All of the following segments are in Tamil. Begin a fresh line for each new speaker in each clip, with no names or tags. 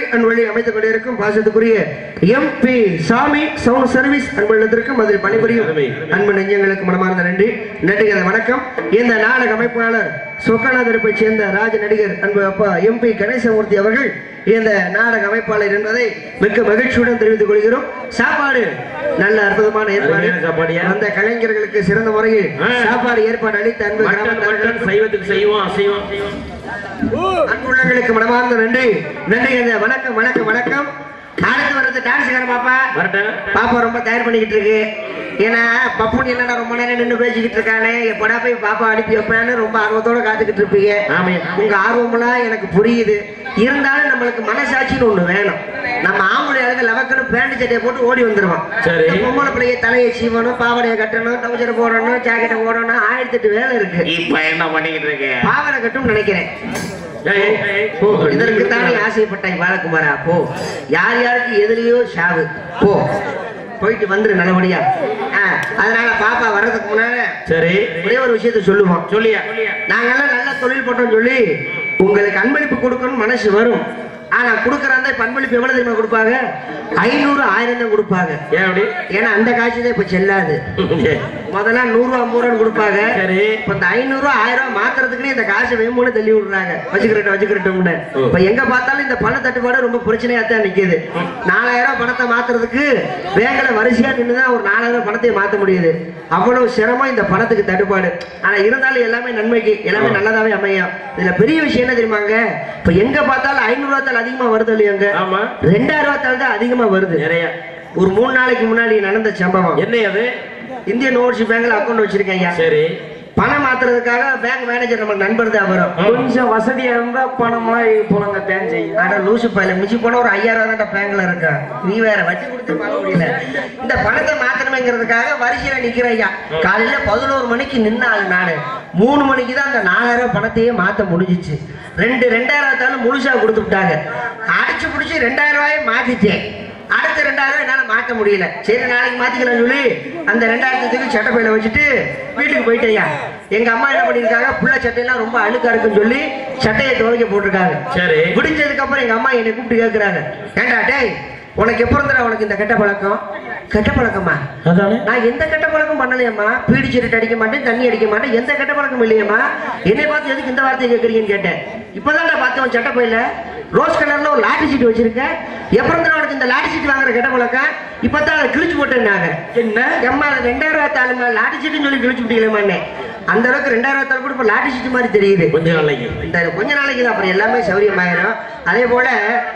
அன்பொழி அமைத்துக் கொண்டிருக்கும் பாசத்துக்குரிய M P Sami sound service அன்புள்ளத்திற்கும் அதில் பணிபுரியும்
அருமை.
அன்பு நெஞ்சங்களுக்கு மனமார்ந்த நன்றி நன்றிகள் வணக்கம் இந்த நாடக அமைப்பாளர் சொக்கநாதரப்பை சேர்ந்த ராஜ நடிகர் அன்பு அப்பா எம் பி கணேசமூர்த்தி அவர்கள் இந்த நாடக அமைப்பாளர் என்பதை மிக்க மகிழ்ச்சியுடன் தெரிவித்துக் கொள்கிறோம் சாப்பாடு நல்ல அற்புதமான
அருமையான
ஏற்பாடு
சாப்பாடுயா.
அந்த கலைஞர்களுக்கு சிறந்த முறையில்
ஆ.
சாப்பாடு ஏற்பாடு அளித்த அன்பு
மட்டன் மட்டன்
கிராமத்தார்களுக்கும்
சைவத்துக்கு செய்வோம் அசைவம் செய்வோம்
அன்புள்ளங்களுக்கு மனமார்ந்த நன்றி நன்றி அந்த வணக்கம் வணக்கம் வணக்கம் அடுத்து வர்றது டான்ஸ் பாப்பா
வரட்டேன்
பாப்பா ரொம்ப தயார் பண்ணிக்கிட்டு இருக்கு ஏன்னா பப்புன் என்னடா ரொம்ப நேரம் நின்று பேசிக்கிட்டு இருக்கானே எப்படா போய் பாப்பா அனுப்பி வைப்பேன்னு ரொம்ப ஆர்வத்தோட காத்துக்கிட்டு இருப்பீங்க
ஆமே.
உங்க ஆர்வமெல்லாம் எனக்கு புரியுது இருந்தாலும் நம்மளுக்கு மனசாட்சின்னு ஒண்ணு வேணும் நம்ம ஆம்பளை ஆளுங்க லவக்குன்னு பேண்ட் சட்டையை போட்டு ஓடி வந்துருவோம்
சரி.
இந்த பொம்பளை பிள்ளைய தலையை சீவணும் பாவடையை கட்டணும் டவுசரை போடணும் ஜாக்கெட்டை போடணும் ஆயிரத்தி எட்டு வேலை இருக்கு
இப்ப என்ன பண்ணிக்கிட்டு இருக்க
பாவனை கட்டும் நினைக்கிறேன்
ஏய், ஏய், போ.
இதற்கு தானே ஆசைப்பட்டாய் பாலகுமாரா போ யார் யாருக்கு எதிரியோ ஷாவு போ போயிட்டு வந்துரு நல்லபடியா ஆ, அதனால பாப்பா வர்றதுக்கு முன்னால
சரி
ஒரே ஒரு விஷயத்த சொல்லுவோம்
சொல்லியா
நாங்கெல்லாம் நல்ல தொழில் பண்றோம் சொல்லி உங்களுக்கு அன்பளிப்பு கொடுக்கணும்னு மனசு வரும் ஆனா கொடுக்கறாங்க இப்ப அன்பளிப்பு எவ்வளவு தெரியுமா கொடுப்பாங்க ஐநூறு ஆயிரம் தான் கொடுப்பாங்க
ஏன் அப்படி
ஏன்னா அந்த காட்சி தான் இப்ப செல்லாது முதல்ல நூறு ரூபா ஐம்பது ரூபான்னு கொடுப்பாங்க
சரி
இப்ப இந்த ஐநூறு ரூபா ஆயிரம் ரூபாய் மாத்துறதுக்குன்னு இந்த காசை வேணும்னு தள்ளி விடுறாங்க வச்சுக்கிறட்டும் வச்சுக்கிறட்டும்னு
ஓ.
இப்ப எங்க பார்த்தாலும் இந்த பண தட்டுப்பாடு ரொம்ப பிரச்சனையா தான் நிக்குது நாலாயிரம் ரூபாய் பணத்தை மாத்துறதுக்கு பேங்க்ல வரிசையா நின்னுதான் ஒரு நாலாயிரம் ரூபாய் பணத்தை மாத்த முடியுது அவ்வளவு சிரமம் இந்த பணத்துக்கு தட்டுப்பாடு ஆனா இருந்தாலும் எல்லாமே நன்மைக்கு எல்லாமே நல்லதாவே அமையும் இதுல பெரிய விஷயம் என்ன தெரியுமாங்க இப்ப எங்க பார்த்தாலும் ஐநூறு ரூபாய் அதிகமா வருது இல்லையாங்க
ஆமா
ரெண்டாயிரம் ரூபாய் தான் அதிகமா வருது
நிறைய
ஒரு மூணு நாளைக்கு முன்னாடி நடந்த சம்பவம்
என்ன அது
இந்தியன் ஓவர்சீஸ் பேங்க்ல அக்கௌண்ட் வச்சிருக்கேன் ஐயா
சரி
பணம் மாத்துறதுக்காக பேங்க் மேனேஜர் நம்ம நண்பர் தான் வரும்
கொஞ்சம் வசதியா இருந்தா பணம்லாம் புலங்க தேன் செய்யும்
ஆனா லூசு பையில மிச்சி போன ஒரு ஐயாயிரம் ரூபாய் தான் பேங்க்ல இருக்கா நீ வேற வட்டி கொடுத்து வாங்க முடியல இந்த பணத்தை மாத்தணுமேங்கிறதுக்காக வரிசையில நிக்கிறேன் ஐயா காலையில பதினோரு மணிக்கு நின்னாள் நானு மூணு மணிக்கு தான் அந்த நாலாயிரம் ரூபாய் பணத்தையே மாத்த முடிஞ்சிச்சு ரெண்டு ரெண்டாயிரம் தாலும் முழுசா கொடுத்து விட்டாங்க அடிச்சு பிடிச்சி ரெண்டாயிரம் ரூபாயை மாத்திட்டேன் அடுத்த ரெண்டாயிரம் ரூபாய் என்னால மாத்த முடியல சரி நாளைக்கு மாத்திக்கலாம் சொல்லி அந்த ரெண்டாயிரத்துக்கு சட்டை பையில வச்சுட்டு வீட்டுக்கு போயிட்டேயா எங்க அம்மா என்ன பண்ணிருக்காங்க புள்ள சட்டையெல்லாம் ரொம்ப அழுக்கா இருக்குன்னு சொல்லி சட்டையை துவைக்க போட்டிருக்காங்க
சரி
விடிஞ்சதுக்கு அப்புறம் எங்க அம்மா என்னை கூப்பிட்டு கேக்குறாங்க ஏண்டா டேய் உனக்கு எப்போ இருந்தா உனக்கு இந்த கெட்ட பழக்கம் கெட்ட பழக்கமா
அதானே
நான் எந்த கெட்ட பழக்கம் பண்ணலையம்மா பீடி சிரட் அடிக்க மாட்டேன் தண்ணி அடிக்க மாட்டேன் எந்த கெட்ட பழக்கம் இல்லையம்மா என்னை பார்த்து எதுக்கு இந்த வார்த்தையை கேட்குறீங்கன்னு கேட்டேன் இப்பதான் நான் பார்த்தேன் சட்டை பையில ரோஸ் கலர்ல ஒரு லாட்டி சீட் வச்சிருக்கேன் எப்போ இருந்தா உனக்கு இந்த லாட்டி சீட் வாங்குற கெட்ட பழக்கம் இப்பதான் அதை கிழிச்சு போட்டேன்னாங்க
என்ன
எம்மா அது ரெண்டாயிரம் ரூபாய் தாளுமா லாட்டி சீட்டுன்னு சொல்லி கிழிச்சு விட்டீங்களேம்மா அந்த அளவுக்கு ரெண்டாயிரம் ரூபாய் தாள் கூட இப்போ லாட்டி சீட்டு மாதிரி தெரியுது
கொஞ்ச நாளைக்கு
இந்த கொஞ்ச நாளைக்கு தான் அப்புறம் எல்லாமே சௌரியமாயிரும் அதே போல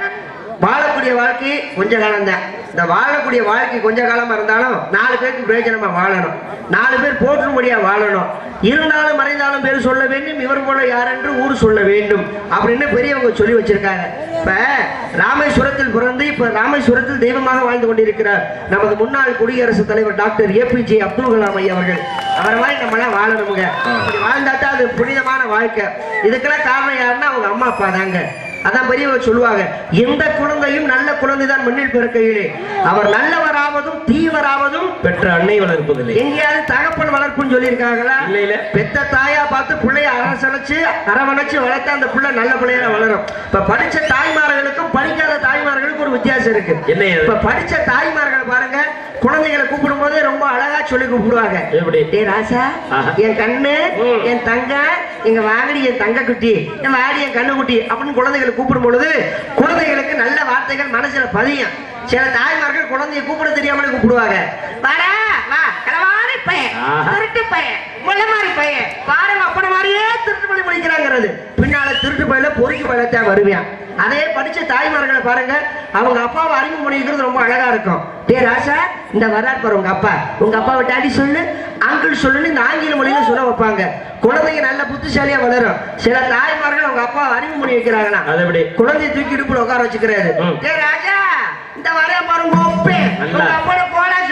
வாழக்கூடிய வாழ்க்கை கொஞ்ச காலம் தான் இந்த வாழக்கூடிய வாழ்க்கை கொஞ்ச காலமா இருந்தாலும் நாலு பேருக்கு பிரயோஜனமா வாழணும் நாலு பேர் போற்றும்படியா வாழணும் இருந்தாலும் மறைந்தாலும் பேர் சொல்ல வேண்டும் இவர் போல யார் என்று ஊர் சொல்ல வேண்டும் அப்படின்னு பெரியவங்க சொல்லி வச்சிருக்காங்க இப்ப ராமேஸ்வரத்தில் பிறந்து இப்ப ராமேஸ்வரத்தில் தெய்வமாக வாழ்ந்து கொண்டிருக்கிறார் நமது முன்னாள் குடியரசுத் தலைவர் டாக்டர் ஏபிஜே அப்துல் கலாம் ஐயா அவர்கள் அவரை மாதிரி நம்ம எல்லாம் வாழணுங்க அப்படி வாழ்ந்தாத்தான் அது புனிதமான வாழ்க்கை இதுக்கெல்லாம் காரணம் யாருன்னா அவங்க அம்மா அப்பா தாங்க அதான் பெரியவங்க சொல்லுவாங்க எந்த குழந்தையும் நல்ல குழந்தைதான் மண்ணில் பிறக்கையிலே அவர் நல்லவராவதும் தீவராவதும்
பெற்ற அன்னை வளர்ப்பதில்லை
எங்கேயாவது தகப்பன் வளர்ப்புன்னு சொல்லியிருக்காங்களா
இல்ல இல்ல
பெத்த தாயா பார்த்து பிள்ளைய அரசணைச்சு அரவணைச்சு வளர்த்தா அந்த பிள்ளை நல்ல பிள்ளையா வளரும் இப்ப படிச்ச தாய்மார்களுக்கும் படிக்காத தாய்மார்களுக்கும் ஒரு வித்தியாசம் இருக்கு
என்ன அது?
இப்ப படிச்ச தாய்மார்களை பாருங்க குழந்தைகளை கூப்பிடும் போதே ரொம்ப அழகா சொல்லி கூப்பிடுவாங்க
எப்படி
டேய் ராசா
ஆஹா.
என் கண்ணு
ம்.
என் தங்க எங்க வாங்கடி என் தங்க குட்டி என் வாடி என் கண்ணு குட்டி அப்படின்னு குழந்தைகளை கூப்பிடும் பொழுது குழந்தைகளுக்கு நல்ல வார்த்தைகள் மனசுல பதியும் சில தாய்மார்கள் குழந்தைய கூப்பிட தெரியாமலே கூப்பிடுவாங்க வாடா வா களவாணி பையன்
ஆஹா.
திருட்டு பையன் முள்ளமாரி பையன் பாருங்க அப்பன மாதிரியே திருட்டு பண்ணி முடிக்கிறாங்கிறது பின்னால திருட்டு பையில பொறுக்கி பழத்தான் வருவேன் அதே படிச்ச தாய்மார்களை பாருங்க அவங்க அப்பாவை அறிமுகம் பண்ணிக்கிறது ரொம்ப அழகா இருக்கும் டே ராசா இந்த வர்றார் பாரு உங்க அப்பா உங்க அப்பாவை டாடி சொல்லு அங்கிள் சொல்லுன்னு இந்த ஆங்கில மொழியில சொல்ல வைப்பாங்க குழந்தைங்க நல்ல புத்திசாலியா வளரும் சில தாய்மார்கள் அவங்க அப்பாவை அறிமுகம் பண்ணி வைக்கிறாங்கன்னா
அது எப்படி
குழந்தைய தூக்கி இடுப்புல உட்கார வச்சுக்கிறாரு
ம்.
டே ராஜா இந்த வரைய பாருங்க ஒப்பே
நல்லா.
உங்க அப்பா போடா சொல்றேன்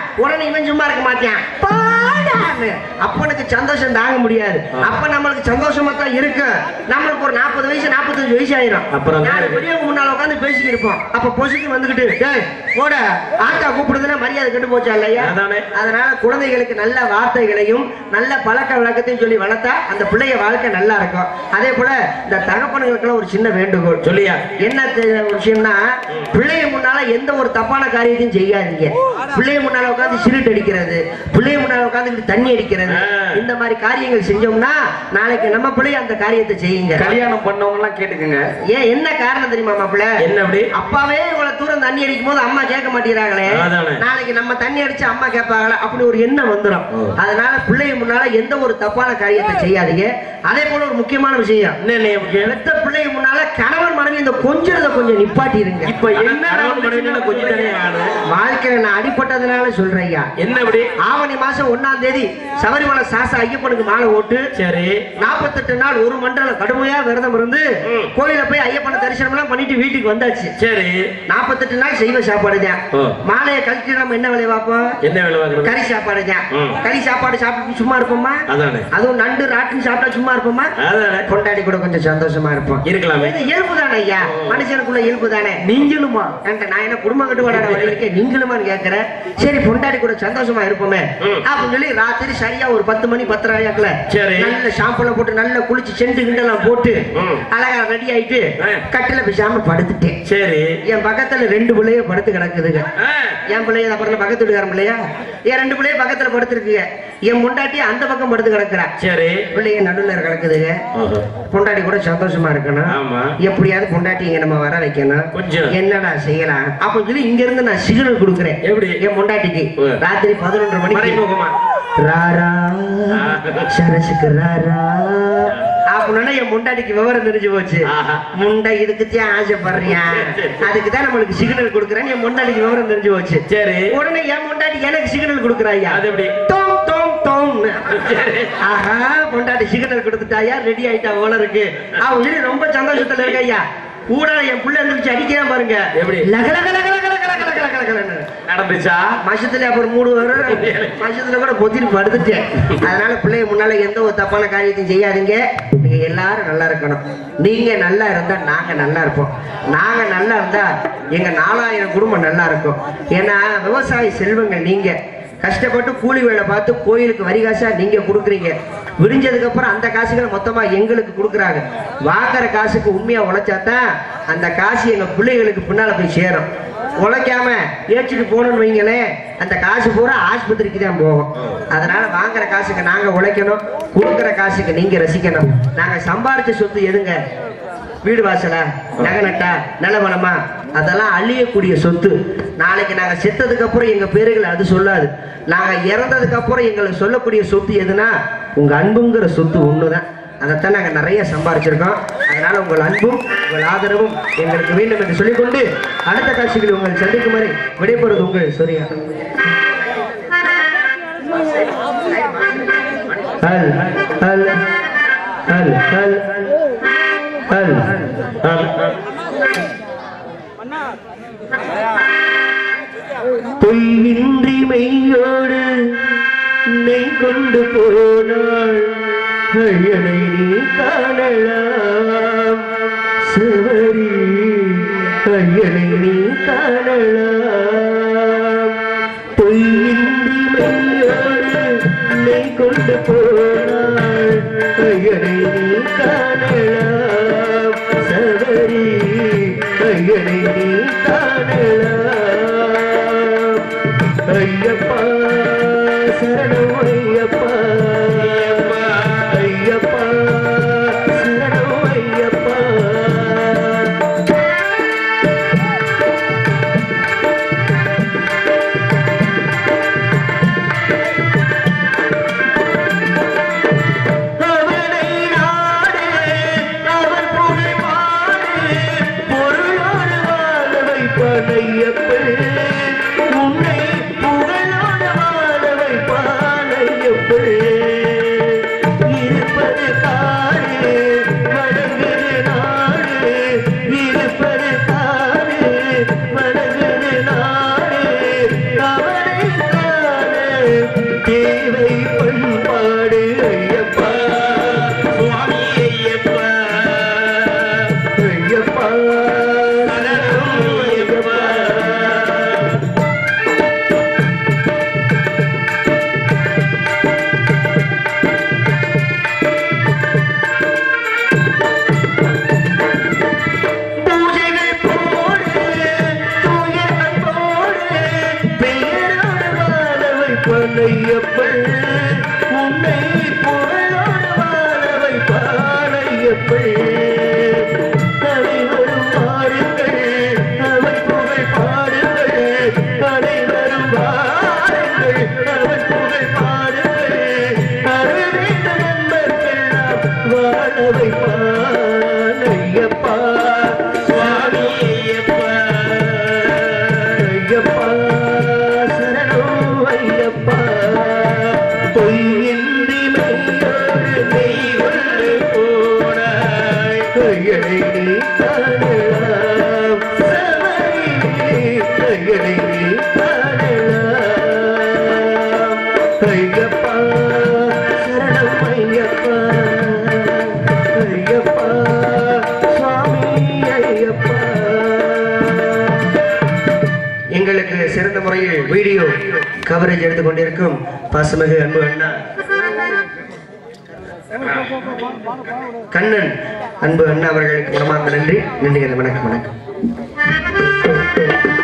உடனே இவன் சும்மா இருக்க மாட்டான் பாடான்னு அப்பனுக்கு சந்தோஷம் தாங்க முடியாது அப்ப நம்மளுக்கு சந்தோஷமா தான் இருக்கு நம்மளுக்கு ஒரு நாற்பது வயசு நாற்பத்தஞ்சு வயசு ஆயிரும்
அப்புறம் தான்
நாலு பெரியவங்க முன்னால உட்காந்து பேசிக்கிட்டு இருப்போம் அப்ப பொசுக்கு வந்துகிட்டு டேய் போட ஆத்தா கூப்பிடுதுன்னா மரியாதை கெட்டு போச்சா இல்லையா
அதானே.
அதனால குழந்தைகளுக்கு நல்ல வார்த்தைகளையும் நல்ல பழக்க வழக்கத்தையும் சொல்லி வளர்த்தா அந்த பிள்ளைய வாழ்க்கை நல்லா இருக்கும் அதே போல இந்த தகப்பனுங்களுக்கெல்லாம் ஒரு சின்ன வேண்டுகோள்
சொல்லியா
என்ன தெ- ஒரு விஷயம்னா பிள்ளைய முன்னால எந்த ஒரு தப்பான காரியத்தையும் செய்யாதீங்க பிள்ளைய முன்னால உட்காந்து சிரிட்டு அடிக்கிறது பிள்ளைய முன்னால உட்காந்து தண்ணி அடிக்கிறது
ஆ.
இந்த மாதிரி காரியங்கள் செஞ்சோம்னா நாளைக்கு நம்ம பிள்ளைய அந்த காரியத்தை செய்யுங்க
கல்யாணம் பண்ணவங்க எல்லாம் கேட்டுக்குங்க
ஏன் என்ன காரணம் தெரியுமா மாப்பிள்ள
என்ன அப்படி
அப்பாவே இவ்வளவு தூரம் தண்ணி அடிக்கும் போது அம்மா கேட்க மாட்டேங்கிறாங்களே
அதானே.
நாளைக்கு நம்ம தண்ணி அடிச்சு அம்மா கேட்பாங்களே அப்படி ஒரு எண்ணம் வந்துடும்
ஓ.
அதனால பிள்ளைய முன்னால எந்த ஒரு தப்பான காரியத்தை செய்யாதீங்க அதே போல ஒரு முக்கியமான விஷயம்
என்ன என்ன முக்கியம்
பெத்த பிள்ளைய முன்னால கணவன் மனைவி இந்த கொஞ்சத்தை கொஞ்சம் நிப்பாட்டிருங்க
இப்ப என்ன
கணவன் மனைவினால கொஞ்சம் தானே ஆகணும்.
வாழ்க்கையில நான் அடிபட்டதுனால சொல்றேன் ஐயா
என்ன அப்படி
ஆவணி மாசம் ஒண்ணாம் தேதி சபரிமலை சாசா ஐயப்பனுக்கு மாலை ஓட்டு
சரி
நாற்பத்தெட்டு நாள் ஒரு மண்டலம் கடுமையா விரதம் இருந்து
ம்.
கோயில போய் ஐயப்பனை தரிசனம் எல்லாம் பண்ணிட்டு வீட்டுக்கு வந்தாச்சு
சரி
நாற்பத்தெட்டு நாள் செய்வ சாப்பாடு தான்
ஓ.
மாலையை கழிச்சு நம்ம என்ன வேலையை பார்ப்போம்
என்ன வேலை பார்க்கறது
கறி சாப்பாடு தான்
ம்.
கறி சாப்பாடு சாப்பிட்டு சும்மா இருப்போமா
அதானே
அதுவும் நண்டு ராட்டுன்னு சாப்பிட்டா சும்மா இருப்போமா
அதானே
கொண்டாடி கூட கொஞ்சம் சந்தோஷமா இருப்போம்
இருக்கலாமே
இது இயல்பு தானே ஐயா மனுஷனுக்குள்ள இயல்பு தானே
நீங்களுமா
என்கிட்ட நான் என்ன குடும்பம் கட்டு வராத வழியிலுக்கே நீங்களுமான்னு கேட்கிறேன் சரி பொண்டாடி கூட சந்தோஷமா இருப்போமே
ம்.
அப்படின்னு சொல்லி ராத்திரி சரியா ஒரு பத்து மணி பத்தரை ஆயாக்குல
சரி.
நல்ல ஷாம்பெல்லாம் போட்டு நல்லா குளிச்சு செண்டு கிண்டெல்லாம் போட்டு
ம்.
அழகா ரெடி ஆயிட்டு
ஆ.
கட்டில பிசாம படுத்துட்டேன்
சரி
என் பக்கத்துல ரெண்டு பிள்ளைய படுத்து கிடக்குதுங்க
ஆ,
என் பிள்ளைய அப்புறம் பக்கத்து வீட்டுக்காரன் பிள்ளையா என் ரெண்டு பிள்ளைய பக்கத்துல படுத்துருக்குங்க என் முண்டாட்டி அந்த பக்கம் படுத்து கிடக்குறா
சரி
பிள்ளைய நடுவுல கிடக்குதுங்க
ஓஹோ.
பொண்டாட்டி கூட சந்தோஷமா இருக்கணும்
ஆமா.
எப்படியாவது பொண்டாட்டி இங்க நம்ம வர வைக்கணும்
கொஞ்சம்.
என்னடா செய்யலாம் அப்ப சொல்லி இங்க இருந்து நான் சிக்னல் கொடுக்குறேன்
எப்படி?
என் பொண்டாட்டிக்கு
ஓ.
ராத்திரி பதினொன்றரை மணிக்கு
மறைமுகமா
ராரா
ஆ.
சரசுக்கு ராரா அப்படின்னா என் முண்டாட்டிக்கு விவரம் தெரிஞ்சு போச்சு
ஆஹா.
முண்டை இதுக்குத்தான் ஆசைப்படுறியா அதுக்கு தான் நம்மளுக்கு சிக்னல் கொடுக்குறேன் என் முண்டாட்டிக்கு விவரம் தெரிஞ்சு போச்சு
சரி
உடனே என் முண்டாட்டி எனக்கு சிக்னல் கொடுக்குறாயா
அது எப்படி
டோம் டோம் டோம்
சரி
ஆஹா பொண்டாட்டி சிக்னல் கொடுத்துட்டாயா ரெடி ஆயிட்டா ஓல இருக்கு அவன் சொல்லி ரொம்ப சந்தோஷத்துல இருக்க ஐயா கூட என் புள்ள இருந்துச்சு அடிக்கிறேன் பாருங்க
எப்படி?
லக லக லக லக லக லக லக லக லகன்னு.
நடந்துச்சா
மசத்துல அப்புறம் மூணு வரும் மசத்துல கூட பொத்திட்டு படுத்துட்டேன் அதனால பிள்ளைய முன்னால எந்த ஒரு தப்பான காரியத்தையும் செய்யாதீங்க நீங்க எல்லாரும் நல்லா இருக்கணும் நீங்க நல்லா இருந்தா நாங்க நல்லா இருப்போம் நாங்க நல்லா இருந்தா எங்க நாலாயிரம் குடும்பம் நல்லா இருக்கும் ஏன்னா விவசாய செல்வங்கள் நீங்க கஷ்டப்பட்டு கூலி வேலை பார்த்து கோயிலுக்கு வரி காசா நீங்க கொடுக்குறீங்க விடிஞ்சதுக்கு அப்புறம் அந்த காசுகளை மொத்தமா எங்களுக்கு கொடுக்குறாங்க வாங்குற காசுக்கு உண்மையா உழைச்சாதான் அந்த காசு எங்க பிள்ளைகளுக்கு பின்னால போய் சேரும் உழைக்காம ஏற்றிட்டு போகணும்னு வைங்களேன் அந்த காசு பூரா ஆஸ்பத்திரிக்கு தான் போகும் அதனால வாங்குற காசுக்கு நாங்க உழைக்கணும் கொடுக்குற காசுக்கு நீங்க ரசிக்கணும் நாங்க சம்பாரிச்ச சொத்து எதுங்க வீடு வாசலா நகை நட்டா நிலவளமா அதெல்லாம் அழியக்கூடிய சொத்து நாளைக்கு நாங்க செத்ததுக்கு அப்புறம் எங்க பேருகளை அது சொல்லாது நாங்க இறந்ததுக்கு அப்புறம் எங்களுக்கு சொல்லக்கூடிய சொத்து எதுனா உங்க அன்புங்கிற சொத்து ஒண்ணுதான் அதைத்தான் நாங்க நிறைய சம்பாரிச்சிருக்கோம் அதனால உங்கள் அன்பும் உங்கள் ஆதரவும் எங்களுக்கு வேண்டும் என்று சொல்லிக்கொண்டு அடுத்த காட்சிகளில் உங்களை சந்திக்கும் வரை விடைபெறுவது உங்கள் சூர்யா ஹல் ஹல் ஹல் ஹல் ஹல் பொய்யின்றி மெய்யோடு நெய் கொண்டு போனாள் ஐயனை நீ காணலாம் சிவரி ஐயனை நீ காணலாம் பொய்யின்றி மெய்யோடு நெய் கொண்டு போனாள் ஐயனை நீ காணலாம் சவரி ஐயனை நீ காணலாம் ஐயப்பா சரணம் ஐயப்பா ஐயப்பா சரணம் ஐயப்பா அவனை நாடு அவர் புகழ் பாடு பொருளோடு வாழ வைப்பான் ஐயப்பன் உன்னை புகழோடு வாழ வைப்பான் ஐயப்பன்
ஐயப்பன் உன்னை புகழோடு வாழ வைப்பான் ஐயப்பன் அனைவரும் பாருங்கள் அவன் புகழ் பாடுங்கள் அனைவரும் பாருங்கள் அவன் புகழ் பாடுங்கள் அரவிந்த நண்பர்கள் வாழ வைப்பான் ஐயப்பா சுவாமி ஐயப்பா ஐயப்பா சரணம் ஐயப்பா பொய்யின்றி மெய்யோடு மெய் கொண்டு போனாய் கையடை நீ காணலாம் சபரி கையடை நீ காணலாம் ஐயப்பா சரணம் ஐயப்பா ஐயப்பா சுவாமி ஐயப்பா
எங்களுக்கு சிறந்த முறையில் வீடியோ கவரேஜ் எடுத்து கொண்டிருக்கும் பசுமிகு அன்பு அண்ணா கண்ணன் அன்பு அண்ணா அவர்களுக்கு மனமார்ந்த நன்றி நன்றி வணக்கம் வணக்கம்